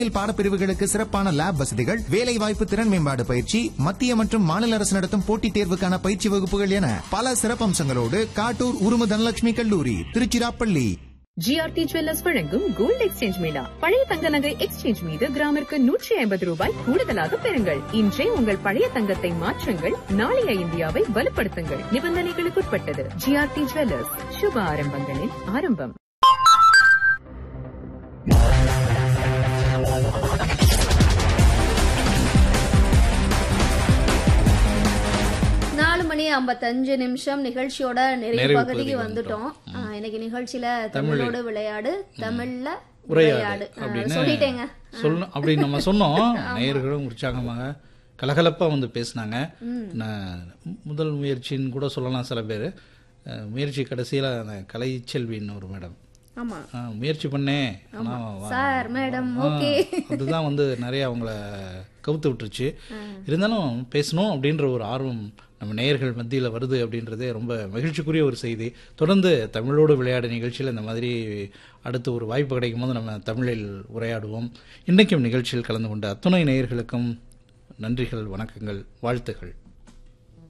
பாடப்பிரிவுகளுக்கு சிறப்பான லேப் வசதிகள் வேலை வாய்ப்பு திறன் மேம்பாடு பயிற்சி மத்திய மற்றும் மாநில அரசு நடத்தும் போட்டித் தேர்வுக்கான பயிற்சி வகுப்புகள் என பல சிறப்பம்சங்களோடு காட்டூர் உருமு தனலட்சுமி கல்லூரி திருச்சிராப்பள்ளி ஜிஆர்டி ஜுவல்லர்ஸ் வழங்கும் கோல்டு எக்ஸ்சேஞ்ச் மேளா பழைய தங்க நகை எக்ஸ்சேஞ்ச் மீது கிராமிற்கு நூற்றி ஐம்பது ரூபாய் கூடுதலாக பெறுங்கள் இன்றே உங்கள் பழைய தங்கத்தை மாற்றுங்கள் நாளைய இந்தியாவை வலுப்படுத்துங்கள் நிபந்தனைகளுக்குட்பட்டது ஜிஆர்டி ஜுவல்லர்ஸ் சுப ஆரம்பங்களின் ஆரம்பம் நாலு மணி ஐம்பத்தஞ்சு நிமிஷம் நிகழ்ச்சியோட நிறைவு நிறைவு பகுதிக்கு பகுதிக்கு வந்துட்டோம் ஆ, இன்னைக்கு நிகழ்ச்சியில தமிழோடு விளையாடு தமிழ்ல உரையாடு விளையாடு ஆ, அப்படின்னு சொல்லிட்டேங்க சொல்லணும் அப்படி நம்ம சொன்னோம் நேயர்களும் உற்சாகமாக கலகலப்பா வந்து பேசினாங்க நான் முதல் முயற்சின்னு கூட சொல்லலாம் சில பேர் முயற்சி கடைசியில அந்த கலைச்செல்வின்னு ஒரு மேடம் ஆமா முயற்சி பண்ணேன் ஆனா வா- சார் மேடம் ஆ, ஓகே அதுதான் வந்து நிறைய அவங்கள கவுத்து விட்டுருச்சு இருந்தாலும் பேசணும் அப்படின்ற ஒரு ஆர்வம் நம்ம நேயர்கள் மத்தியில் வருது அப்படின்றதே ரொம்ப மகிழ்ச்சிக்குரிய ஒரு செய்தி தொடர்ந்து தமிழோடு விளையாடு நிகழ்ச்சியில் இந்த மாதிரி அடுத்து ஒரு வாய்ப்பு கிடைக்கும் போது நம்ம தமிழில் உரையாடுவோம் இன்றைக்கும் நிகழ்ச்சியில் கலந்து கொண்ட அத்துணை நேயர்களுக்கும் நன்றிகள் வணக்கங்கள் வாழ்த்துகள்